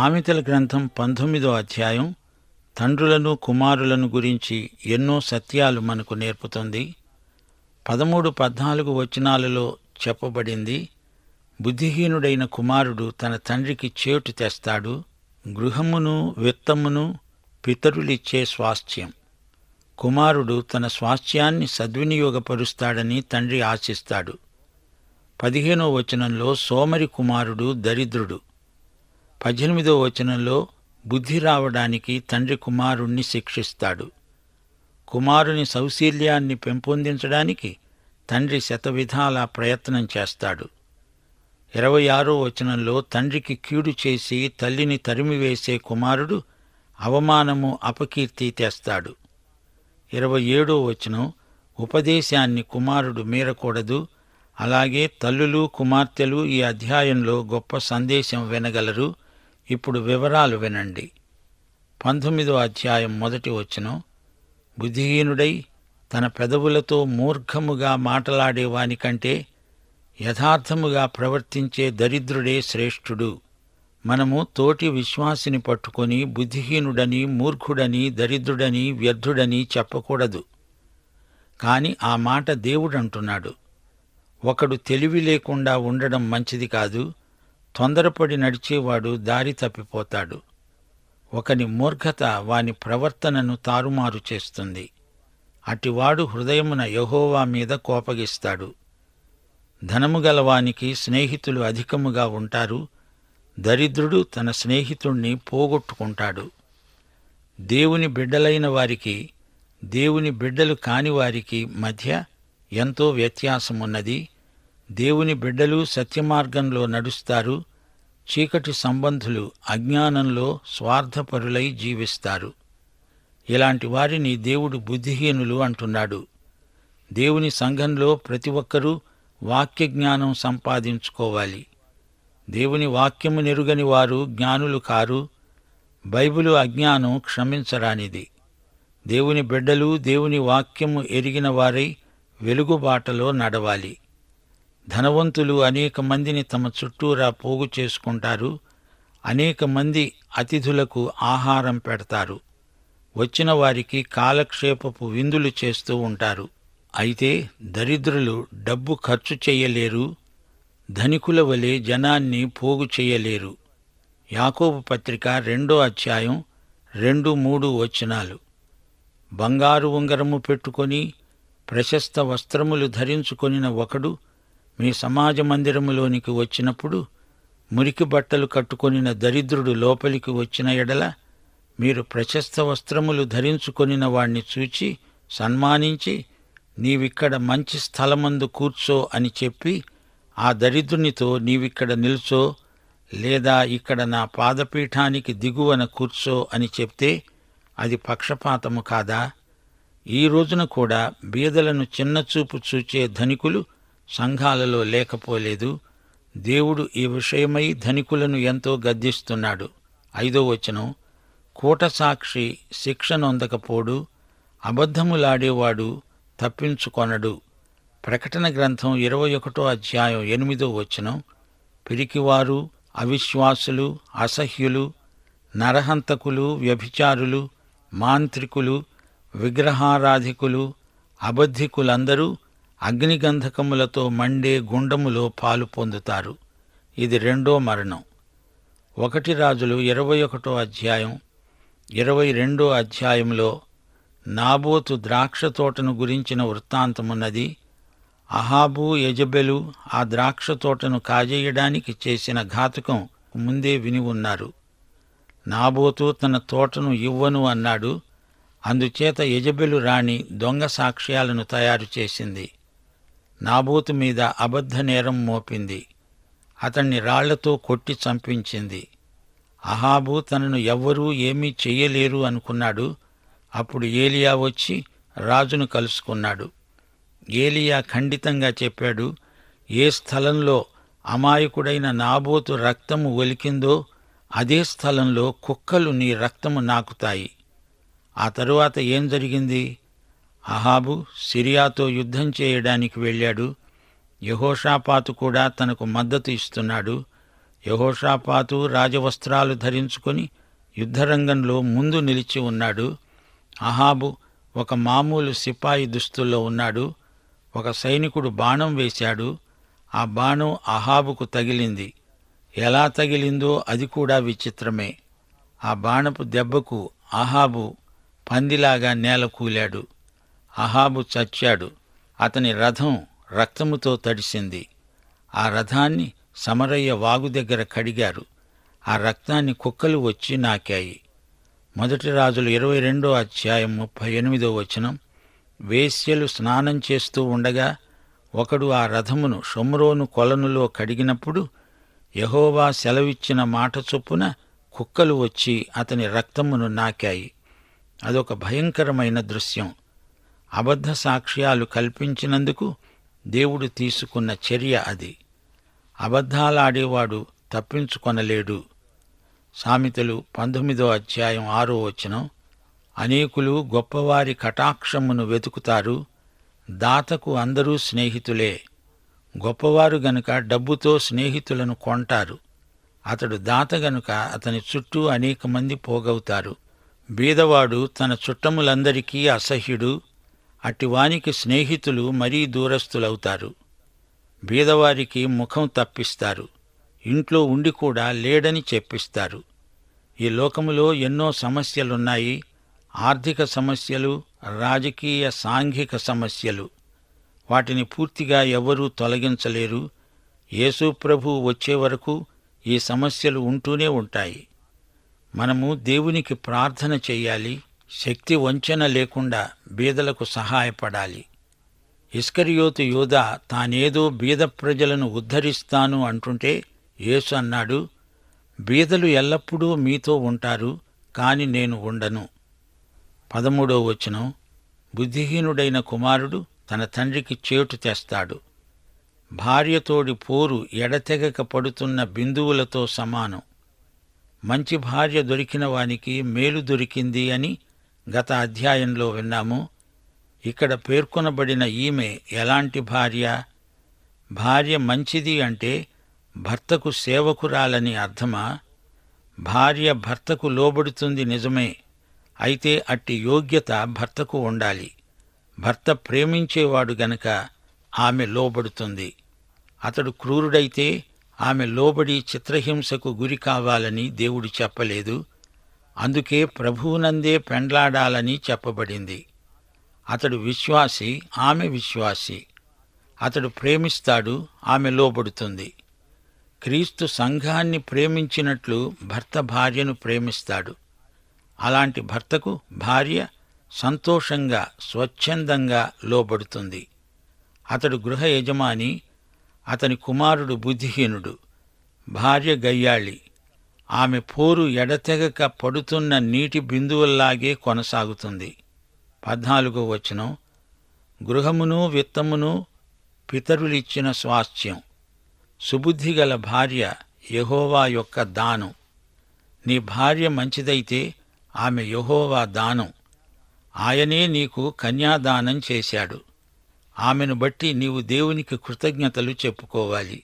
సామెతల గ్రంథం పంతొమ్మిదో అధ్యాయం తండ్రులను కుమారులను గురించి ఎన్నో సత్యాలు మనకు నేర్పుతుంది పదమూడు పద్నాలుగు వచనాలలో చెప్పబడింది బుద్ధిహీనుడైన కుమారుడు తన తండ్రికి చేటు తెస్తాడు గృహమును విత్తమును పితరులిచ్చే స్వాస్థ్యం కుమారుడు తన స్వాస్థ్యాన్ని సద్వినియోగపరుస్తాడని తండ్రి ఆశిస్తాడు పదిహేనో వచనంలో సోమరి కుమారుడు దరిద్రుడు పద్దెనిమిదో వచనంలో బుద్ధి రావడానికి తండ్రి కుమారుణ్ణి శిక్షిస్తాడు కుమారుని సౌశీల్యాన్ని పెంపొందించడానికి తండ్రి శతవిధాల ప్రయత్నం చేస్తాడు ఇరవై ఆరో వచనంలో తండ్రికి కీడు చేసి తల్లిని తరిమివేసే కుమారుడు అవమానము అపకీర్తి తెస్తాడు ఇరవై ఏడో వచనం ఉపదేశాన్ని కుమారుడు మీరకూడదు అలాగే తల్లులు కుమార్తెలు ఈ అధ్యాయంలో గొప్ప సందేశం వినగలరు ఇప్పుడు వివరాలు వినండి పంతొమ్మిదో అధ్యాయం మొదటి వచనం బుద్ధిహీనుడై తన పెదవులతో మూర్ఖముగా మాటలాడేవానికంటే యథార్థముగా ప్రవర్తించే దరిద్రుడే శ్రేష్ఠుడు మనము తోటి విశ్వాసిని పట్టుకొని బుద్ధిహీనుడని మూర్ఖుడని దరిద్రుడని వ్యర్థుడని చెప్పకూడదు కాని ఆ మాట దేవుడంటున్నాడు ఒకడు తెలివి లేకుండా ఉండడం మంచిది కాదు తొందరపడి నడిచేవాడు దారి తప్పిపోతాడు ఒకని మూర్ఖత వాని ప్రవర్తనను తారుమారు చేస్తుంది అటివాడు హృదయమున యహోవా మీద కోపగిస్తాడు ధనము గలవానికి స్నేహితులు అధికముగా ఉంటారు దరిద్రుడు తన స్నేహితుణ్ణి పోగొట్టుకుంటాడు దేవుని బిడ్డలైన వారికి దేవుని బిడ్డలు కాని వారికి మధ్య ఎంతో వ్యత్యాసమున్నది దేవుని బిడ్డలు సత్యమార్గంలో నడుస్తారు చీకటి సంబంధులు అజ్ఞానంలో స్వార్థపరులై జీవిస్తారు ఇలాంటి వారిని దేవుడు బుద్ధిహీనులు అంటున్నాడు దేవుని సంఘంలో ప్రతి ఒక్కరూ వాక్య జ్ఞానం సంపాదించుకోవాలి దేవుని వాక్యము నెరుగని వారు జ్ఞానులు కారు బైబిలు అజ్ఞానం క్షమించరానిది దేవుని బిడ్డలు దేవుని వాక్యము ఎరిగిన వారై వెలుగుబాటలో నడవాలి ధనవంతులు అనేక మందిని తమ చుట్టూరా పోగు చేసుకుంటారు అనేక మంది అతిథులకు ఆహారం పెడతారు వచ్చిన వారికి కాలక్షేపపు విందులు చేస్తూ ఉంటారు అయితే దరిద్రులు డబ్బు ఖర్చు చెయ్యలేరు ధనికుల వలె జనాన్ని పోగు చెయ్యలేరు యాకోబు పత్రిక రెండో అధ్యాయం రెండు మూడు వచనాలు బంగారు ఉంగరము పెట్టుకొని ప్రశస్త వస్త్రములు ధరించుకొనిన ఒకడు మీ సమాజ మందిరములోనికి వచ్చినప్పుడు మురికి బట్టలు కట్టుకొనిన దరిద్రుడు లోపలికి వచ్చిన ఎడల మీరు ప్రశస్త వస్త్రములు ధరించుకొనిన వాణ్ణి చూచి సన్మానించి నీవిక్కడ మంచి స్థలమందు కూర్చో అని చెప్పి ఆ దరిద్రునితో నీవిక్కడ నిల్చో లేదా ఇక్కడ నా పాదపీఠానికి దిగువన కూర్చో అని చెప్తే అది పక్షపాతము కాదా ఈ రోజున కూడా బీదలను చిన్నచూపు చూచే ధనికులు సంఘాలలో లేకపోలేదు దేవుడు ఈ విషయమై ధనికులను ఎంతో గద్దిస్తున్నాడు ఐదో వచనం కూట సాక్షి శిక్ష నొందకపోడు అబద్ధములాడేవాడు తప్పించుకొనడు ప్రకటన గ్రంథం ఇరవై ఒకటో అధ్యాయం ఎనిమిదో వచనం పిరికివారు అవిశ్వాసులు అసహ్యులు నరహంతకులు వ్యభిచారులు మాంత్రికులు విగ్రహారాధికులు అబద్ధికులందరూ అగ్నిగంధకములతో మండే గుండములో పాలు పొందుతారు ఇది రెండో మరణం ఒకటి రాజులు ఇరవై ఒకటో అధ్యాయం ఇరవై రెండో అధ్యాయంలో నాబోతు ద్రాక్ష తోటను గురించిన వృత్తాంతమున్నది అహాబు యజబెలు ఆ ద్రాక్ష తోటను కాజేయడానికి చేసిన ఘాతుకం ముందే విని ఉన్నారు నాబోతు తన తోటను ఇవ్వను అన్నాడు అందుచేత యజబెలు రాణి దొంగ సాక్ష్యాలను తయారు చేసింది నాబోతు మీద అబద్ధ నేరం మోపింది అతన్ని రాళ్లతో కొట్టి చంపించింది అహాబు తనను ఎవ్వరూ ఏమీ చెయ్యలేరు అనుకున్నాడు అప్పుడు ఏలియా వచ్చి రాజును కలుసుకున్నాడు ఏలియా ఖండితంగా చెప్పాడు ఏ స్థలంలో అమాయకుడైన నాబోతు రక్తము ఒలికిందో అదే స్థలంలో కుక్కలు నీ రక్తము నాకుతాయి ఆ తరువాత ఏం జరిగింది అహాబు సిరియాతో యుద్ధం చేయడానికి వెళ్ళాడు యహోషాపాతు కూడా తనకు మద్దతు ఇస్తున్నాడు యహోషాపాతు రాజవస్త్రాలు ధరించుకొని యుద్ధరంగంలో ముందు నిలిచి ఉన్నాడు అహాబు ఒక మామూలు సిపాయి దుస్తుల్లో ఉన్నాడు ఒక సైనికుడు బాణం వేశాడు ఆ బాణం అహాబుకు తగిలింది ఎలా తగిలిందో అది కూడా విచిత్రమే ఆ బాణపు దెబ్బకు అహాబు పందిలాగా నేల కూలాడు అహాబు చచ్చాడు అతని రథం రక్తముతో తడిసింది ఆ రథాన్ని సమరయ్య వాగు దగ్గర కడిగారు ఆ రక్తాన్ని కుక్కలు వచ్చి నాకాయి మొదటి రాజులు ఇరవై రెండో అధ్యాయం ముప్పై ఎనిమిదో వచనం వేశ్యలు స్నానం చేస్తూ ఉండగా ఒకడు ఆ రథమును షొమ్రోను కొలనులో కడిగినప్పుడు యహోవా సెలవిచ్చిన మాట చొప్పున కుక్కలు వచ్చి అతని రక్తమును నాకాయి అదొక భయంకరమైన దృశ్యం అబద్ధ సాక్ష్యాలు కల్పించినందుకు దేవుడు తీసుకున్న చర్య అది అబద్ధాలాడేవాడు తప్పించుకొనలేడు సామెతలు పంతొమ్మిదో అధ్యాయం ఆరో వచనం అనేకులు గొప్పవారి కటాక్షమును వెతుకుతారు దాతకు అందరూ స్నేహితులే గొప్పవారు గనుక డబ్బుతో స్నేహితులను కొంటారు అతడు దాత గనుక అతని చుట్టూ అనేక మంది పోగవుతారు బీదవాడు తన చుట్టములందరికీ అసహ్యుడు అట్టివానికి స్నేహితులు మరీ దూరస్తులవుతారు బీదవారికి ముఖం తప్పిస్తారు ఇంట్లో ఉండి కూడా లేడని చెప్పిస్తారు ఈ లోకములో ఎన్నో సమస్యలున్నాయి ఆర్థిక సమస్యలు రాజకీయ సాంఘిక సమస్యలు వాటిని పూర్తిగా ఎవరూ తొలగించలేరు యేసు ప్రభు వచ్చే వరకు ఈ సమస్యలు ఉంటూనే ఉంటాయి మనము దేవునికి ప్రార్థన చెయ్యాలి శక్తి వంచన లేకుండా బీదలకు సహాయపడాలి ఇస్కరియోతు యోధ తానేదో బీద ప్రజలను ఉద్ధరిస్తాను అంటుంటే యేసు అన్నాడు బీదలు ఎల్లప్పుడూ మీతో ఉంటారు కాని నేను ఉండను పదమూడో వచనం బుద్ధిహీనుడైన కుమారుడు తన తండ్రికి చేటు తెస్తాడు భార్యతోడి పోరు ఎడతెగక పడుతున్న బిందువులతో సమానం మంచి భార్య దొరికిన వానికి మేలు దొరికింది అని గత అధ్యాయంలో విన్నాము ఇక్కడ పేర్కొనబడిన ఈమె ఎలాంటి భార్య భార్య మంచిది అంటే భర్తకు సేవకురాలని అర్థమా భార్య భర్తకు లోబడుతుంది నిజమే అయితే అట్టి యోగ్యత భర్తకు ఉండాలి భర్త ప్రేమించేవాడు గనక ఆమె లోబడుతుంది అతడు క్రూరుడైతే ఆమె లోబడి చిత్రహింసకు గురి కావాలని దేవుడు చెప్పలేదు అందుకే ప్రభువునందే పెండ్లాడాలని చెప్పబడింది అతడు విశ్వాసి ఆమె విశ్వాసి అతడు ప్రేమిస్తాడు ఆమె లోబడుతుంది క్రీస్తు సంఘాన్ని ప్రేమించినట్లు భర్త భార్యను ప్రేమిస్తాడు అలాంటి భర్తకు భార్య సంతోషంగా స్వచ్ఛందంగా లోబడుతుంది అతడు గృహ యజమాని అతని కుమారుడు బుద్ధిహీనుడు భార్య గయ్యాళి ఆమె పోరు ఎడతెగక పడుతున్న నీటి బిందువుల్లాగే కొనసాగుతుంది పద్నాలుగో వచనం గృహమును విత్తమును పితరులిచ్చిన స్వాస్థ్యం సుబుద్ధిగల భార్య యహోవా యొక్క దానం నీ భార్య మంచిదైతే ఆమె యహోవా దానం ఆయనే నీకు కన్యాదానం చేశాడు ఆమెను బట్టి నీవు దేవునికి కృతజ్ఞతలు చెప్పుకోవాలి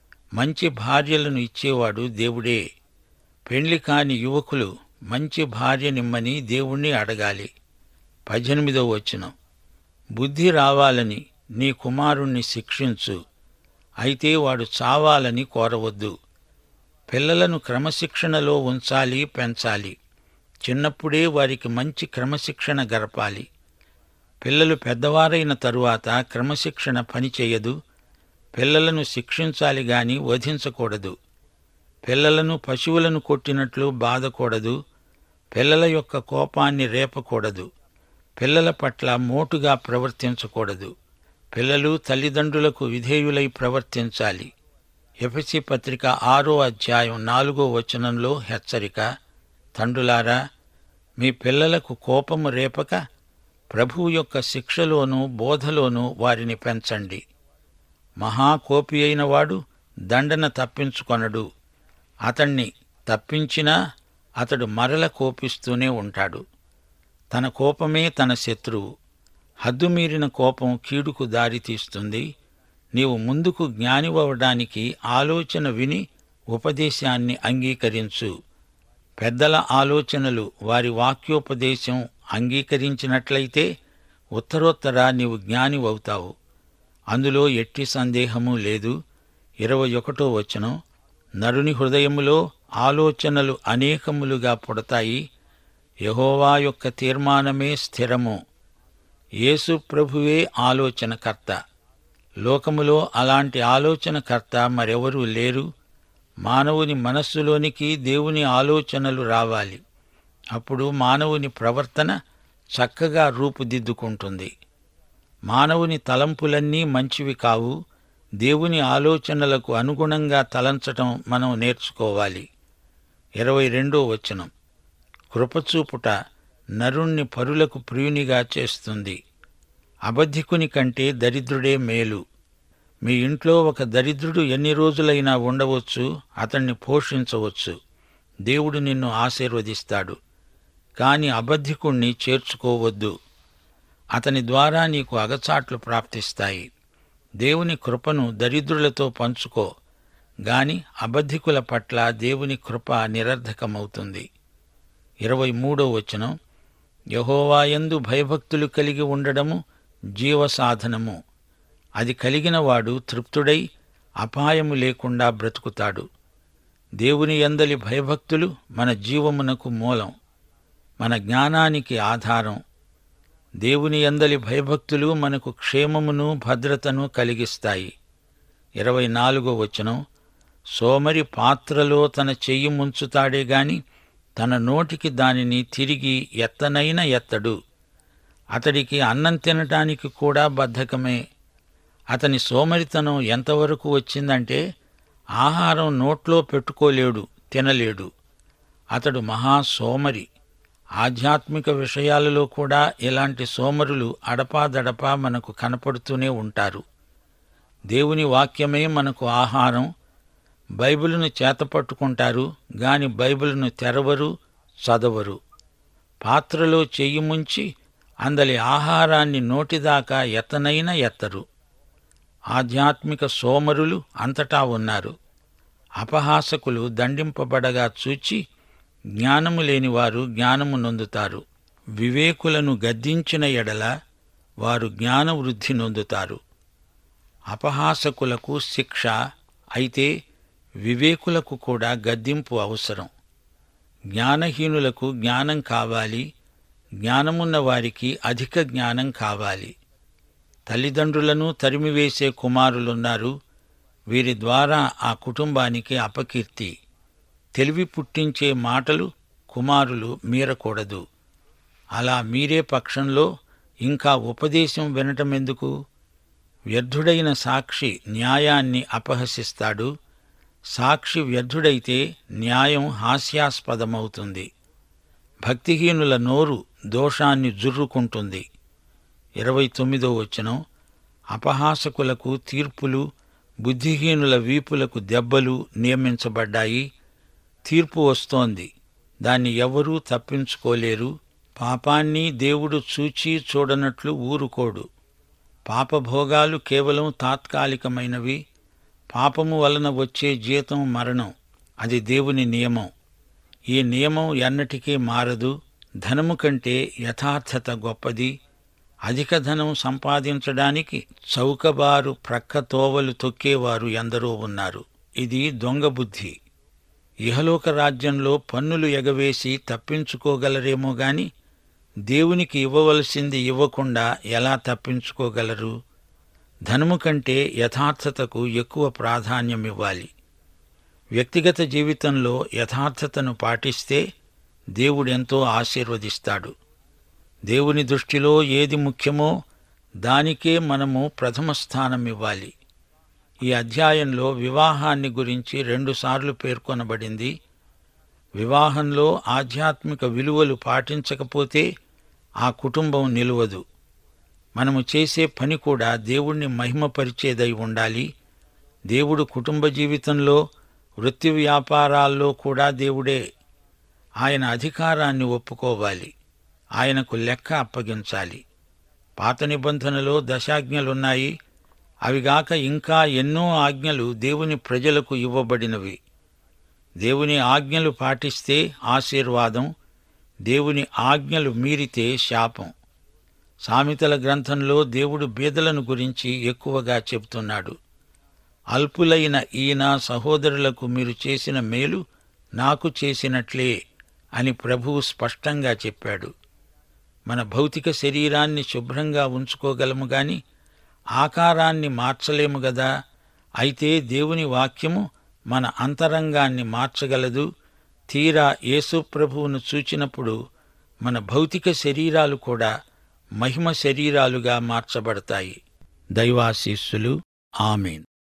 మంచి భార్యలను ఇచ్చేవాడు దేవుడే పెండ్లి కాని యువకులు మంచి భార్యనిమ్మని దేవుణ్ణి అడగాలి పద్దెనిమిదో వచనం బుద్ధి రావాలని నీ కుమారుణ్ణి శిక్షించు అయితే వాడు చావాలని కోరవద్దు పిల్లలను క్రమశిక్షణలో ఉంచాలి పెంచాలి చిన్నప్పుడే వారికి మంచి క్రమశిక్షణ గరపాలి పిల్లలు పెద్దవారైన తరువాత క్రమశిక్షణ పనిచేయదు పిల్లలను శిక్షించాలి గాని వధించకూడదు పిల్లలను పశువులను కొట్టినట్లు బాధకూడదు పిల్లల యొక్క కోపాన్ని రేపకూడదు పిల్లల పట్ల మోటుగా ప్రవర్తించకూడదు పిల్లలు తల్లిదండ్రులకు విధేయులై ప్రవర్తించాలి ఎఫసి పత్రిక ఆరో అధ్యాయం నాలుగో వచనంలో హెచ్చరిక తండ్రులారా మీ పిల్లలకు కోపము రేపక ప్రభువు యొక్క శిక్షలోనూ బోధలోనూ వారిని పెంచండి మహాకోపి అయిన వాడు దండన తప్పించుకొనడు అతణ్ణి తప్పించినా అతడు మరల కోపిస్తూనే ఉంటాడు తన కోపమే తన శత్రువు హద్దుమీరిన కోపం కీడుకు దారితీస్తుంది నీవు ముందుకు జ్ఞానివవడానికి ఆలోచన విని ఉపదేశాన్ని అంగీకరించు పెద్దల ఆలోచనలు వారి వాక్యోపదేశం అంగీకరించినట్లయితే ఉత్తరోత్తర నీవు జ్ఞానివవుతావు అందులో ఎట్టి సందేహము లేదు ఇరవై ఒకటో వచనం నరుని హృదయములో ఆలోచనలు అనేకములుగా పుడతాయి యహోవా యొక్క తీర్మానమే స్థిరము యేసు ప్రభువే ఆలోచనకర్త లోకములో అలాంటి ఆలోచనకర్త మరెవరూ లేరు మానవుని మనస్సులోనికి దేవుని ఆలోచనలు రావాలి అప్పుడు మానవుని ప్రవర్తన చక్కగా రూపుదిద్దుకుంటుంది మానవుని తలంపులన్నీ మంచివి కావు దేవుని ఆలోచనలకు అనుగుణంగా తలంచటం మనం నేర్చుకోవాలి ఇరవై రెండో వచనం కృపచూపుట నరుణ్ణి పరులకు ప్రియునిగా చేస్తుంది అబద్ధికుని కంటే దరిద్రుడే మేలు మీ ఇంట్లో ఒక దరిద్రుడు ఎన్ని రోజులైనా ఉండవచ్చు అతన్ని పోషించవచ్చు దేవుడు నిన్ను ఆశీర్వదిస్తాడు కాని అబద్ధికుణ్ణి చేర్చుకోవద్దు అతని ద్వారా నీకు అగచాట్లు ప్రాప్తిస్తాయి దేవుని కృపను దరిద్రులతో పంచుకో గాని అబద్ధికుల పట్ల దేవుని కృప నిరర్ధకమవుతుంది ఇరవై మూడో వచనం యహోవాయందు భయభక్తులు కలిగి ఉండడము జీవసాధనము అది కలిగిన వాడు తృప్తుడై అపాయము లేకుండా బ్రతుకుతాడు దేవుని యందలి భయభక్తులు మన జీవమునకు మూలం మన జ్ఞానానికి ఆధారం దేవుని యందలి భయభక్తులు మనకు క్షేమమును భద్రతను కలిగిస్తాయి ఇరవై నాలుగో వచనం సోమరి పాత్రలో తన చెయ్యి ముంచుతాడే గాని తన నోటికి దానిని తిరిగి ఎత్తనైన ఎత్తడు అతడికి అన్నం తినటానికి కూడా బద్ధకమే అతని సోమరితనం ఎంతవరకు వచ్చిందంటే ఆహారం నోట్లో పెట్టుకోలేడు తినలేడు అతడు మహా సోమరి ఆధ్యాత్మిక విషయాలలో కూడా ఇలాంటి సోమరులు అడపాదడపా మనకు కనపడుతూనే ఉంటారు దేవుని వాక్యమే మనకు ఆహారం బైబిలును చేతపట్టుకుంటారు గాని బైబిలును తెరవరు చదవరు పాత్రలో చెయ్యి ముంచి అందలి ఆహారాన్ని నోటిదాకా ఎత్తనైన ఎత్తరు ఆధ్యాత్మిక సోమరులు అంతటా ఉన్నారు అపహాసకులు దండింపబడగా చూచి జ్ఞానము లేనివారు జ్ఞానము నొందుతారు వివేకులను గద్దించిన ఎడల వారు జ్ఞాన వృద్ధి నొందుతారు అపహాసకులకు శిక్ష అయితే వివేకులకు కూడా గద్దింపు అవసరం జ్ఞానహీనులకు జ్ఞానం కావాలి జ్ఞానమున్న వారికి అధిక జ్ఞానం కావాలి తల్లిదండ్రులను తరిమివేసే కుమారులున్నారు వీరి ద్వారా ఆ కుటుంబానికి అపకీర్తి తెలివి పుట్టించే మాటలు కుమారులు మీరకూడదు అలా మీరే పక్షంలో ఇంకా ఉపదేశం వినటమెందుకు వ్యర్థుడైన సాక్షి న్యాయాన్ని అపహసిస్తాడు సాక్షి వ్యర్థుడైతే న్యాయం హాస్యాస్పదమవుతుంది భక్తిహీనుల నోరు దోషాన్ని జుర్రుకుంటుంది ఇరవై తొమ్మిదో వచనం అపహాసకులకు తీర్పులు బుద్ధిహీనుల వీపులకు దెబ్బలు నియమించబడ్డాయి తీర్పు వస్తోంది దాన్ని ఎవరూ తప్పించుకోలేరు పాపాన్ని దేవుడు చూచి చూడనట్లు ఊరుకోడు పాపభోగాలు కేవలం తాత్కాలికమైనవి పాపము వలన వచ్చే జీతం మరణం అది దేవుని నియమం ఈ నియమం ఎన్నటికీ మారదు ధనము కంటే యథార్థత గొప్పది అధిక ధనం సంపాదించడానికి చౌకబారు ప్రక్క తోవలు తొక్కేవారు ఎందరో ఉన్నారు ఇది దొంగ బుద్ధి ఇహలోక రాజ్యంలో పన్నులు ఎగవేసి తప్పించుకోగలరేమో గాని దేవునికి ఇవ్వవలసింది ఇవ్వకుండా ఎలా తప్పించుకోగలరు ధనము కంటే యథార్థతకు ఎక్కువ ప్రాధాన్యమివ్వాలి వ్యక్తిగత జీవితంలో యథార్థతను పాటిస్తే దేవుడెంతో ఆశీర్వదిస్తాడు దేవుని దృష్టిలో ఏది ముఖ్యమో దానికే మనము ప్రథమ స్థానం ఇవ్వాలి ఈ అధ్యాయంలో వివాహాన్ని గురించి రెండుసార్లు పేర్కొనబడింది వివాహంలో ఆధ్యాత్మిక విలువలు పాటించకపోతే ఆ కుటుంబం నిలువదు మనము చేసే పని కూడా దేవుణ్ణి మహిమపరిచేదై ఉండాలి దేవుడు కుటుంబ జీవితంలో వృత్తి వ్యాపారాల్లో కూడా దేవుడే ఆయన అధికారాన్ని ఒప్పుకోవాలి ఆయనకు లెక్క అప్పగించాలి పాత నిబంధనలో దశాజ్ఞలున్నాయి అవిగాక ఇంకా ఎన్నో ఆజ్ఞలు దేవుని ప్రజలకు ఇవ్వబడినవి దేవుని ఆజ్ఞలు పాటిస్తే ఆశీర్వాదం దేవుని ఆజ్ఞలు మీరితే శాపం సామెతల గ్రంథంలో దేవుడు బీదలను గురించి ఎక్కువగా చెబుతున్నాడు అల్పులైన ఈయన సహోదరులకు మీరు చేసిన మేలు నాకు చేసినట్లే అని ప్రభువు స్పష్టంగా చెప్పాడు మన భౌతిక శరీరాన్ని శుభ్రంగా ఉంచుకోగలము గాని ఆకారాన్ని మార్చలేము గదా అయితే దేవుని వాక్యము మన అంతరంగాన్ని మార్చగలదు తీరా యేసు ప్రభువును చూచినప్పుడు మన భౌతిక శరీరాలు కూడా మహిమ శరీరాలుగా మార్చబడతాయి దైవాశీస్సులు ఆమెన్